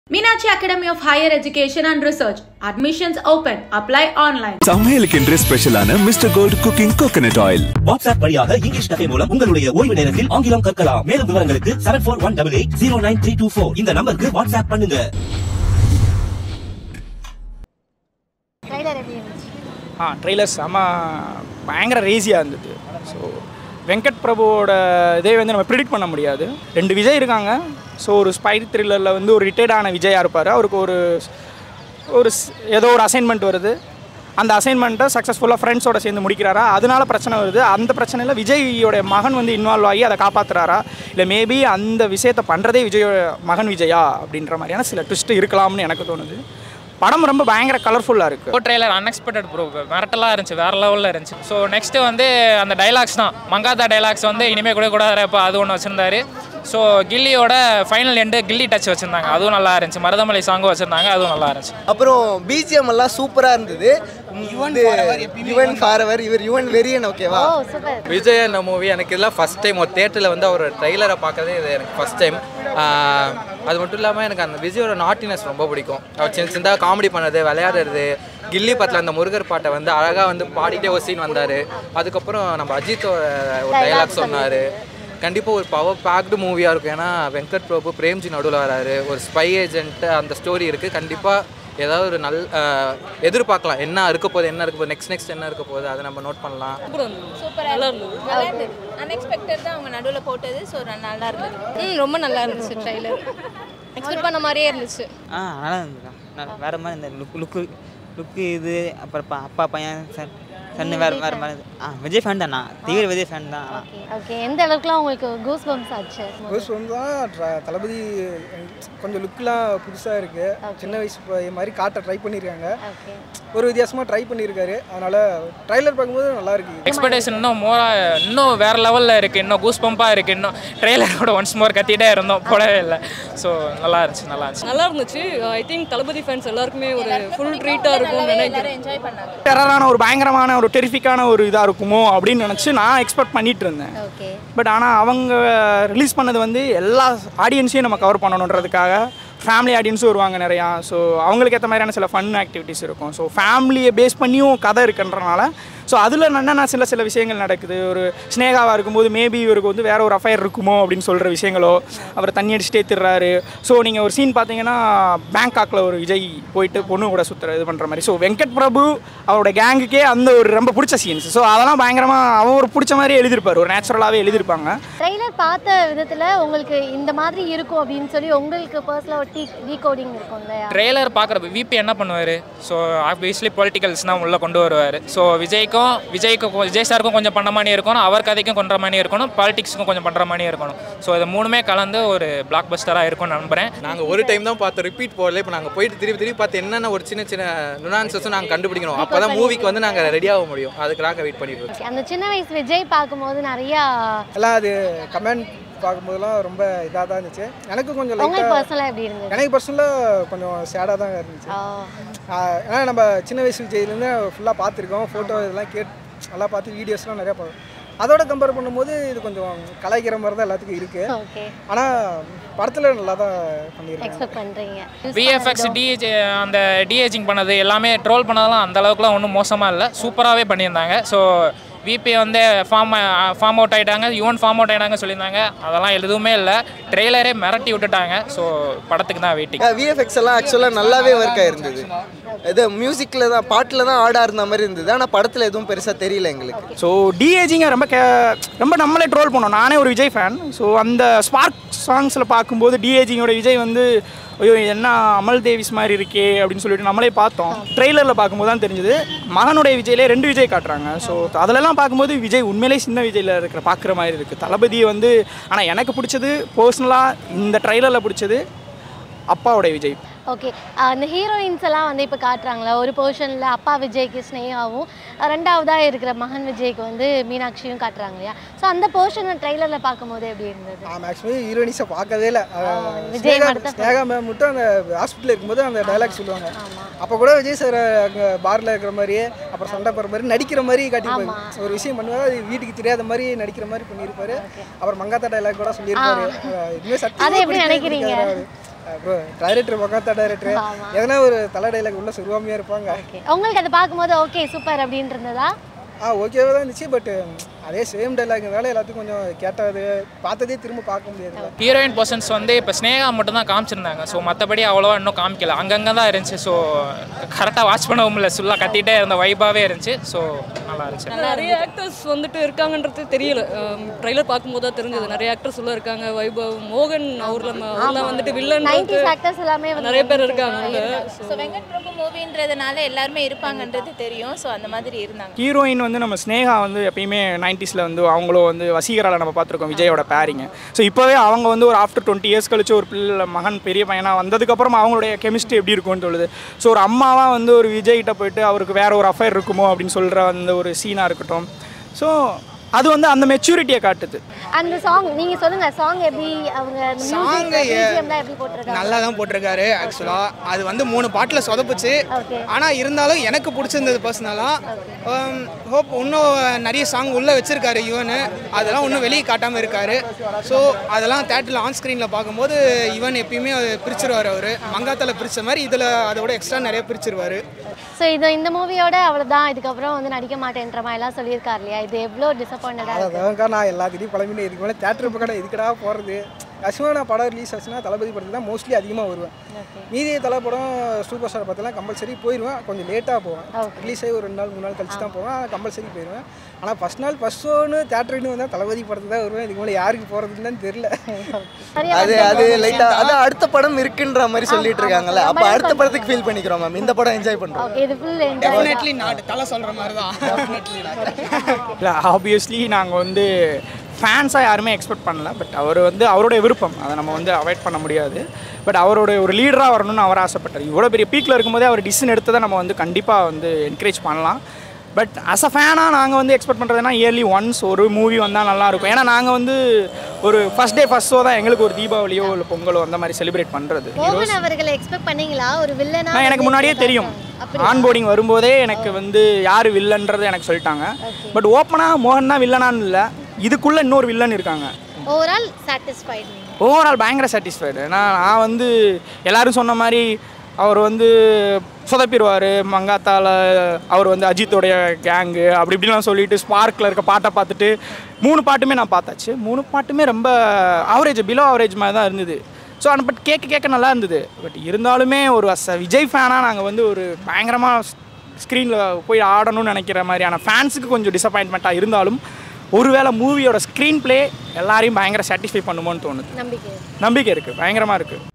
Meenakshi Academy of Higher Education and Research. Admissions open. Apply online. சமையலுக்கென்று ஸ்பெஷலான mister gold cooking coconut oil WhatsApp வழியாக English கதை மூலம் உங்களுடைய ஓய்வு நேரத்தில் ஆங்கிலம் கற்கலாம் மேலும் விவரங்களுக்கு seven four one double eight zero nine three two four இந்த நம்பருக்கு வாட்ஸ்அப் பண்ணுங்க ட்ரைலர் எப்படி இருந்துச்சு ஆ ட்ரெய்லர் செம பயங்கர ரேசியாக இருந்தது ஸோ வெங்கட் பிரபுவோட இதே வந்து நம்ம ப்ரிடிக்ட் பண்ண முடியாது ரெண்டு விஜய் இருக்காங்க ஸோ ஒரு ஸ்பை த்ரில்லரில் வந்து ஒரு ரிட்டையர்டான விஜயாக இருப்பார் அவருக்கு ஒரு ஒரு ஸ்- ஏதோ ஒரு அசைன்மெண்ட் வருது அந்த அசைன்மெண்ட்டை சக்ஸஸ்ஃபுல்லாக ஃப்ரெண்ட்ஸோட சேர்ந்து முடிக்கிறாரா அதனால பிரச்சனை வருது அந்த பிரச்சனையில் விஜயோட மகன் வந்து இன்வால்வ் ஆகி அதை காப்பாற்றுறாரா இல்லை மேபி அந்த விஷயத்தை பண்ணுறதே விஜயோட மகன் விஜயா அப்படின்ற மாதிரியான சில ட்விஸ்ட் இருக்கலாம்னு எனக்கு தோணுது படம் ரொம்ப பயங்கர கலர்ஃபுல்லாக இருக்குது கோ ட்ரெய்லர் அன்எக்ஸ்பெக்டட் ப்ரோ மிரட்டலாக இருந்துச்சு வேற லெவலில் இருந்துச்சு ஸோ நெக்ஸ்ட்டு வந்து அந்த டைலாக்ஸ் தான் மங்காத்தா டைலாக்ஸ் வந்து இனிமேல் கூட கூட இப்போ அது ஒன்று வச்சுருந்தாரு ஸோ கில்லியோட ஃபைனல் எண்டு கில்லி டச் வச்சுருந்தாங்க அதுவும் நல்லா இருந்துச்சு மருதமலை சாங்கும் வச்சுருந்தாங்க அதுவும் நல்லா இருந்துச்சு அப்புறம் பிஜிஎம் எல்லாம் சூப்பராக இருந்தது யுவன் ஃபாரவர் இவர் யுவன் வெரியன் ஓகேவா ஓ சூப்பர் விஜய் அந்த மூவி எனக்கு இதெல்லாம் ஃபஸ்ட் டைம் ஒரு தேட்டரில் வந்து அவர் ட்ரைலரை பார்க்கறதே இது எனக்கு ஃபஸ்ட் டைம் அது மட்டும் இல்லாமல் எனக்கு அந்த விஜயோட நாட்டினஸ் ரொம்ப பிடிக்கும் அவர் சின்ன சின்னதாக காமெடி பண்ணது விளையாடுறது கில்லி பத்தில் அந்த முருகர் பாட்டை வந்து அழகாக வந்து பாடிட்டே ஒரு சீன் வந்தார் அதுக்கப்புறம் நம்ம அஜித்தோட ஒரு டைலாக் சொன்னார் கண்டிப்பாக ஒரு பவர் பேக்டு மூவியாக இருக்கும் ஏன்னா வெங்கட் பிரபு பிரேம்ஜி நடுவில் வராரு ஒரு ஸ்பை ஏஜென்ட் அந்த ஸ்டோரி இருக்குது கண்டிப்பாக ஏதாவது ஒரு நல் ஆஹ் எதிர்பார்க்கலாம் என்ன இருக்க போகுது என்ன இருக்க போகுது நெக்ஸ்ட் நெக்ஸ்ட் என்ன இருக்க போகுது அதை நம்ம நோட் பண்ணலாம் அன்எக்ஸ்பெக்டட் தான் அவங்க நடுவில் போட்டது ஸோ நல்லா இருந்தது ம் ரொம்ப நல்லா இருந்துச்சு ட்ரைலர் எக்ஸ்பெக்ட் பண்ண மாதிரியே இருந்துச்சு ஆ நல்லா இருந்துச்சுக்கா நல்லா வேறு மாதிரி இந்த லுக் லுக்கு லுக்கு இது அப்புறம் பா- அப்பா பையன் சன் சன்னு வேறு வேறு மாதிரி இது. ஆ விஜய் ஃபேன் தான் நான் தீவிர விஜய் ஃபேன் தான் ஆனால் ஓகே எந்த அளவுக்குலாம் உங்களுக்கு கூஸ் பம்ப்ஸ் ஆச்சு கோஸ் வந்து தான் ட்ர- தளபதி கொஞ்சம் லுக்லாம் புதுசாக இருக்குது சின்ன வயசு பையன் மாதிரி காட்ட ட்ரை பண்ணியிருக்காங்க ஓகே ஒரு வித்தியாசமாக ட்ரை பண்ணியிருக்காரு அதனால் ட்ரைலர் பார்க்கும்போது நல்லா இருக்கு எக்ஸ்பெக்டேஷன் இன்னும் மோரா இன்னும் வேற லெவலில் இருக்குது இன்னும் கூஸ் பம்பாக இருக்குது இன்னும் ட்ரெய்லரோட ஒன்ஸ் மோர் கத்திட்டே இருந்தோம் போடவே இல்லை ஸோ நல்லா இருந்துச்சு நல்லா இருந்துச்சு நல்லா இருந்துச்சு ஐ திங்க் தளபதி ஃபேன்ஸ் எல்லாருக்குமே ஒரு ஃபுல் ட்ரீட்டாக இருக்கும்னு நினைக்கிறேன் என்ஜாய் பண்ணாங்க டெரரான ஒரு பயங்கரமான ஒரு டெரிஃபிக்கான ஒரு இதாக இருக்குமோ அப்படின்னு நினச்சி நான் எக்ஸ்பெக்ட் பண்ணிட்டு இருந்தேன் ஓகே பட் ஆனால் அவங்க ரிலீஸ் பண்ணது வந்து எல்லா ஆடியன்ஸையும் நம்ம கவர் பண்ணணுன்றதுக்காக ஃபேமிலி ஆடியன்ஸும் வருவாங்க நிறையா ஸோ அவங்களுக்கு ஏற்ற மாதிரியான சில ஃபன் ஆக்டிவிட்டீஸ் இருக்கும் ஸோ ஃபேமிலியை பேஸ் பண்ணியும் கதை இருக்குன்றனால ஸோ அதில் என்னென்ன சில சில விஷயங்கள் நடக்குது ஒரு ஸ்னேகாவாக இருக்கும்போது மேபி இவருக்கு வந்து வேற ஒரு அஃபயர் இருக்குமோ அப்படின்னு சொல்கிற விஷயங்களோ அவர் தண்ணி அடிச்சுட்டே திடுறாரு ஸோ நீங்கள் ஒரு சீன் பார்த்தீங்கன்னா பேங்காக்கில் ஒரு விஜய் போயிட்டு பொண்ணு கூட சுற்றுற இது பண்ணுற மாதிரி ஸோ வெங்கட் பிரபு அவரோட கேங்குக்கே அந்த ஒரு ரொம்ப பிடிச்ச சீன்ஸ் ஸோ அதெல்லாம் பயங்கரமாக அவன் ஒரு பிடிச்ச மாதிரி எழுதியிருப்பார் ஒரு நேச்சுரலாகவே எழுதியிருப்பாங்க ட்ரைலர் பார்த்த விதத்தில் உங்களுக்கு இந்த மாதிரி இருக்கும் அப்படின்னு சொல்லி உங்களுக்கு பர்சனலாக ஒரு டீ டீகோடிங் இருக்கும் இல்லையா ட்ரெய்லர் பார்க்குற விபி என்ன பண்ணுவார் ஸோ ஆப்வியஸ்லி பொலிட்டிகல்ஸ்னால் உள்ளே கொண்டு வருவார் ஸோ விஜய்க்கும் விஜய்க்கும் கொ- விஜய் சாருக்கும் கொஞ்சம் பண்ண மாதிரி இருக்கணும் அவர் கதைக்கும் கொண்ட மாதிரி இருக்கணும் பாலிடிக்ஸுக்கும் கொஞ்சம் பண்ணுற மாதிரி இருக்கணும் ஸோ இது மூணுமே கலந்து ஒரு பிளாக் பஸ்டராக இருக்கும்னு நம்புகிறேன் நாங்கள் ஒரு டைம் தான் பார்த்தோம் ரிப்பீட் போடல இப்போ நாங்கள் போயிட்டு திருப்பி திருப்பி பார்த்து என்னென்ன ஒரு சின்ன சின்ன நுனான்சஸும் நாங்கள் கண்டுபிடிக்கணும் அப்போ தான் மூவிக்கு வந்து நாங்கள் ரெடி ஆக முடியும் அதுக்காக வெயிட் பண்ணிட்டு இருக்கோம் அந்த சின்ன வயசு விஜய் பார்க்கும்போது நிறையா எல்லாம் அது கமெண்ட் பார்க்கும்போதெல்லாம் ரொம்ப இதாக தான் இருந்துச்சு எனக்கு கொஞ்சம் உங்களுக்கு லைட்டாக பர்சனலாக எப்படி இருந்தது எனக்கு பர்சனலாக கொஞ்சம் சேடாக தான் இருந்துச்சு ஆ, ஆஹ் ஏன்னா நம்ம சின்ன வயசு விஜய்லேருந்து ஃபுல்லாக பார்த்துருக்கோம் ஃபோட்டோ இதெல்லாம் கேட் நல்லா பார்த்து வீடியோஸ்லாம் நிறையா பார்ப்போம் அதோட கம்பேர் பண்ணும்போது இது கொஞ்சம் கலாய்க்கிற மாதிரி தான் எல்லாத்துக்கும் இருக்குது ஓகே ஆனால் படத்தில் நல்லா தான் பண்ணியிருக்காங்க எக்ஸ்பெக்ட் பண்ணுறீங்க விஎஃப்எக்ஸ் டிஏஜ் அந்த டிஏஜிங் பண்ணது எல்லாமே ட்ரோல் பண்ணதெல்லாம் அந்த அளவுக்குலாம் ஒன்றும் மோசமாக இல்லை சூப்பராகவே பண்ணியிருந்தாங்க ஸோ விபி வந்து ஃபார்ம் ஃபார்ம் அவுட் ஆகிட்டாங்க யுவன் ஃபார்ம் அவுட் ஆகிட்டாங்க சொல்லியிருந்தாங்க அதெல்லாம் எதுவுமே இல்லை ட்ரெய்லரே மிரட்டி விட்டுட்டாங்க ஸோ படத்துக்கு தான் வெயிட்டிங் விஎஃப்எக்ஸ் எல்லாம் ஆக்சுவலாக நல்லாவே ஒர்க் ஆயிருந்தது இது மியூசிக்கில் தான் பாட்டில் தான் ஆடாக இருந்த மாதிரி இருந்தது ஆனால் படத்தில் எதுவும் பெருசாக தெரியல எங்களுக்கு ஸோ டிஏஜிங்க ரொம்ப கே ரொம்ப நம்மளே ட்ரோல் பண்ணோம் நானே ஒரு விஜய் ஃபேன் ஸோ அந்த ஸ்பார்க் சாங்ஸில் பார்க்கும்போது டிஏஜிங்கோட விஜய் வந்து ஐயோ இது என்ன அமல் தேவிஸ் மாதிரி இருக்கே அப்படின்னு சொல்லிட்டு நம்மளே பார்த்தோம் ட்ரெய்லரில் பார்க்கும்போது தான் தெரிஞ்சது மகனுடைய விஜயிலே ரெண்டு விஜய் காட்டுறாங்க ஸோ அதிலெல்லாம் பார்க்கும்போது விஜய் உண்மையிலே சின்ன விஜயில் இருக்கிற பார்க்குற மாதிரி இருக்குது தளபதியை வந்து ஆனால் எனக்கு பிடிச்சது பர்சனலாக இந்த ட்ரெய்லரில் பிடிச்சது அப்பாவுடைய விஜய் ஓகே அந்த ஹீரோயின்ஸ் எல்லாம் வந்து இப்போ காட்டுறாங்களா ஒரு போர்ஷனில் அப்பா விஜய்க்கு ஸ்னேகாவும் ரெண்டாவதாக இருக்கிற மகன் விஜய்க்கு வந்து மீனாட்சியும் காட்டுறாங்க இல்லையா ஸோ அந்த போர்ஷனை ட்ரைலரில் பார்க்கும்போது எப்படி இருந்தது நான் மேக்ஸிமம் ஹீரோயினிஸை பார்க்கவே இல்லை விஜய் மட்டும் ஸ்னேகா மேம் மட்டும் அந்த ஹாஸ்பிட்டலில் இருக்கும்போது அந்த டைலாக் சொல்லுவாங்க அப்போ கூட விஜய் சார் அங்கே பாரில் இருக்கிற மாதிரியே அப்புறம் சண்டை போடுற மாதிரி நடிக்கிற மாதிரி காட்டியிருப்பாரு ஒரு விஷயம் பண்ணுவாரு அது வீட்டுக்கு தெரியாத மாதிரி நடிக்கிற மாதிரி பண்ணியிருப்பாரு அப்புறம் மங்காத்தா டைலாக் கூட சொல்லியிருப்பாரு அஹ் இதுவே அதை எப்படி சத்தியமா நினைக்கிறீங்க? பிடிக்காது. அப்புறம் டைரக்டர் பக்காத்தா டைரக்டர் ஆமா. எதனா ஒரு தலை டைலாக் உள்ள சுருவாமையாக இருப்பாங்க உங்களுக்கு அதை பார்க்கும்போது ஓகே சூப்பர் அப்படின்னு இருந்ததா ஆ ஓகேவாக தான் இருந்துச்சு பட் அதே சேம் டைலாக்னால எல்லாத்துக்கும் கொஞ்சம் கேட்டது பார்த்ததே திரும்ப பார்க்க முடியாது ஹீரோயின் பர்சன்ஸ் வந்து இப்போ ஸ்னேகா மட்டும் தான் காமிச்சிருந்தாங்க ஸோ மற்றபடி அவ்வளோவா இன்னும் காமிக்கல அங்கங்கே தான் இருந்துச்சு ஸோ கரெக்டாக வாட்ச் பண்ணவும் இல்லை ஃபுல்லாக கத்திட்டே இருந்த வைபாகவே இருந்துச்சு ஸோ நல்லா இருந்துச்சு நிறைய ஆக்டர்ஸ் வந்துட்டு இருக்காங்கன்றது தெரியல ட்ரைலர் பார்க்கும்போது தான் தெரிஞ்சது நிறைய ஆக்டர்ஸ் உள்ள இருக்காங்க வைபவ் மோகன் அவர்ல அவர்லாம் வந்துட்டு வில்லன் நைன்டிஸ் ஆக்டர்ஸ் எல்லாமே வந்து நிறைய பேர் இருக்காங்க உள்ள. ஸோ வெங்கட் பிரபு மூவின்றதுனால எல்லாருமே இருப்பாங்கன்றது தெரியும் ஸோ அந்த மாதிரி இருந்தாங்க ஹீரோயின் வந்து நம்ம ஸ்னேகா வந்து எப்பயுமே நைன்டிஸில் வந்து அவங்களும் வந்து வசீகரால நம்ம பார்த்துருக்கோம் விஜயோட பேரிங்க ஸோ இப்போவே அவங்க வந்து ஒரு ஆஃப்டர் டுவெண்ட்டி இயர்ஸ் கழிச்சு ஒரு பிள்ளை மகன் பெரிய பையனாக வந்ததுக்கப்புறம் அவங்களுடைய கெமிஸ்ட்ரி எப்படி இருக்கும்னு சொல்லுது ஸோ ஒரு அம்மாவாக வந்து ஒரு விஜய்கிட்ட போயிட்டு அவருக்கு வேற ஒரு அஃபைர் இருக்குமோ அப்படின்னு சொல்கிற அந்த ஒரு சீனாக இருக்கட்டும் ஸோ அது வந்து அந்த மெச்சூரிட்டியை காட்டுது அந்த சாங் நீங்க சொல்லுங்க சாங் எப்படி அவங்க Song மியூசிக் ஏ- பிஜிஎம்லாம் எப்படி போட்டிருக்காங்க நல்லா தான் போட்டிருக்காரு ஆக்சுவலாக அது வந்து மூணு பாட்டில் சொதப்புச்சு ஆனால் இருந்தாலும் எனக்கு பிடிச்சிருந்தது பர்சனலாக ஹோப் இன்னும் நிறைய சாங் உள்ளே வச்சுருக்காரு யுவன் அதெல்லாம் இன்னும் வெளியே காட்டாமல் இருக்காரு ஸோ அதெல்லாம் தேட்டரில் ஆன் ஸ்க்ரீனில் பார்க்கும்போது யுவன் எப்பயுமே பிரிச்சிருவார் அவர் மங்காத்தால பிரித்த மாதிரி இதில் அதோட எக்ஸ்ட்ரா நிறைய பிரிச்சிருவார் ஸோ இது இந்த மூவியோட அவ்வளோதான் இதுக்கப்புறம் வந்து நடிக்க மாட்டேன்ற மாதிரி எல்லாம் சொல்லியிருக்காரு இல்லையா இது எவ்வளோ டிசப்பாயிண்டடாக இருக்கு அதான்க்கா நான் எல்லாத்திட்டையும் பழமினே இதுக்கு மேலே தேட்டர் பக்கம் இதுக்கடா போகிறது ஆக்சுவலாக நான் படம் ரிலீஸ் ஆச்சுன்னா தளபதி படத்துக்கு தான் மோஸ்ட்லி அதிகமாக வருவேன் மீதி தலை படம் சூப்பர் ஸ்டார் படத்தெல்லாம் கம்பல்சரி போயிடுவேன் கொஞ்சம் லேட்டாக போவேன் ரிலீஸ் ஆகி ஒரு ரெண்டு நாள் மூணு நாள் கழிச்சு தான் போவேன் கம்பல்சரி போயிடுவேன் ஆனால் ஃபஸ்ட் நாள் ஃபஸ்ட் ஷோன்னு தேட்டருக்கு வந்தால் தளபதி படத்துக்கு தான் வருவேன் இதுக்கு மேலே யாருக்கு போகிறதுன்னு தெரியல அது அது லைட்டாக அதான் அடுத்த படம் இருக்குன்ற மாதிரி சொல்லிட்டு இருக்காங்கல்ல அப்போ அடுத்த படத்துக்கு ஃபீல் பண்ணிக்கிறோம் மேம் இந்த படம் என்ஜாய் பண்ணுறோம் ஓகே இது ஃபுல் டெஃபினெட்லி நாட் தலை சொல்கிற மாதிரி தான் இல்லை ஆப்வியஸ்லி நாங்கள் வந்து ஃபேன்ஸாக யாருமே எக்ஸ்பெக்ட் பண்ணல பட் அவர் வந்து அவருடைய விருப்பம் அதை நம்ம வந்து அவாய்ட் பண்ண முடியாது பட் அவருடைய ஒரு லீடராக வரணும்னு அவர் ஆசைப்பட்டார் இவ்வளோ பெரிய பீக்கில் இருக்கும்போதே அவர் டிசிஷன் எடுத்ததை நம்ம வந்து கண்டிப்பாக வந்து என்கரேஜ் பண்ணலாம் பட் அஸ் அ ஃபேனாக நாங்கள் வந்து எக்ஸ்பெக்ட் பண்ணுறதுனா இயர்லி ஒன்ஸ் ஒரு மூவி வந்தால் நல்லாயிருக்கும் ஏன்னா நாங்கள் வந்து ஒரு ஃபஸ்ட் டே ஃபஸ்ட் ஷோ தான் எங்களுக்கு ஒரு தீபாவளியோ இல்லை பொங்கலோ அந்த மாதிரி செலிப்ரேட் பண்ணுறது மோகன் அவர்களை எக்ஸ்பெக்ட் பண்ணீங்களா ஒரு வில்லனா நான் எனக்கு முன்னாடியே தெரியும் ஆன் போர்டிங் வரும்போதே எனக்கு வந்து யார் வில்லன்றது எனக்கு சொல்லிட்டாங்க பட் ஓப்பனாக மோகன் தான் வில்லனான்னு இல்லை இதுக்குள்ளே இன்னொரு வில்லன் இருக்காங்க ஓவரால் சாட்டிஸ்ஃபைட் ஓவரால் பயங்கர சாட்டிஸ்ஃபைடு ஏன்னா நான் வந்து எல்லாரும் சொன்ன மாதிரி அவர் வந்து சொதப்பிடுவார் மங்காத்தால அவர் வந்து அஜித்தோடைய கேங்கு அப்படி இப்படிலாம் சொல்லிட்டு ஸ்பார்க்கில் இருக்க பாட்டை பார்த்துட்டு மூணு பாட்டுமே நான் பார்த்தாச்சு மூணு பாட்டுமே ரொம்ப ஆவரேஜ் பிலோ ஆவரேஜ் மாதிரி தான் இருந்தது ஸோ ஆனால் பட் கேட்க கேட்க நல்லா இருந்தது பட் இருந்தாலுமே ஒரு அஸ் விஜய் ஃபேனாக நாங்கள் வந்து ஒரு பயங்கரமாக ஸ்க்ரீனில் போய் ஆடணும்னு நினைக்கிற மாதிரியான ஃபேன்ஸுக்கு கொஞ்சம் டிசப்பாயின்மெண்ட்டாக இருந்தாலும் ஒருவேளை மூவியோட ஸ்க்ரீன் ப்ளே எல்லாரையும் பயங்கர சாட்டிஸ்ஃபை பண்ணுமோன்னு தோணுது நம்பிக்கை நம்பிக்கை இருக்குது பயங்கரமாக இருக்குது